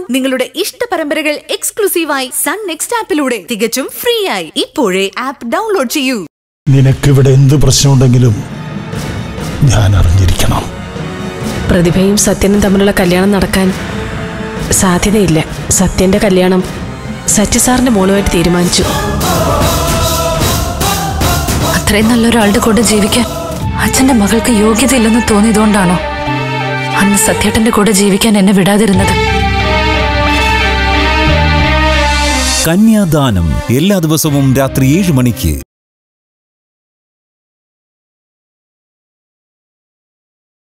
നിങ്ങളുടെ ഇഷ്ട പരമ്പരകൾ എക്സ്ക്ലൂസീവായി സൺ നെക്സ്റ്റ് ആപ്പിലൂടെ തികച്ചും ഫ്രീ ആയി ഇപ്പോഴേ ആപ്പ് ഡൗൺലോഡ് ചെയ്യൂ നിനക്കിവിടെ എന്ത് പ്രശ്നമുണ്ടെങ്കിലും ഞാൻ അറിഞ്ഞിരിക്കണം പ്രതിഭയും സത്യനും തമ്മിലുള്ള കല്യാണം നടക്കാൻ സാധ്യതയില്ല സത്യന്റെ കല്യാണം സത്യസാറിന്റെ മോളുമായിട്ട് തീരുമാനിച്ചു അത്രയും നല്ലൊരാളുടെ കൂടെ ജീവിക്കാൻ അച്ഛന്റെ മകൾക്ക് യോഗ്യതയില്ലെന്ന് തോന്നിയതുകൊണ്ടാണോ അന്ന് സത്യേട്ടന്റെ കൂടെ ജീവിക്കാൻ എന്നെ വിടാതിരുന്നത് കന്യാദാനം എല്ലാ ദിവസവും രാത്രി ഏഴ് മണിക്ക്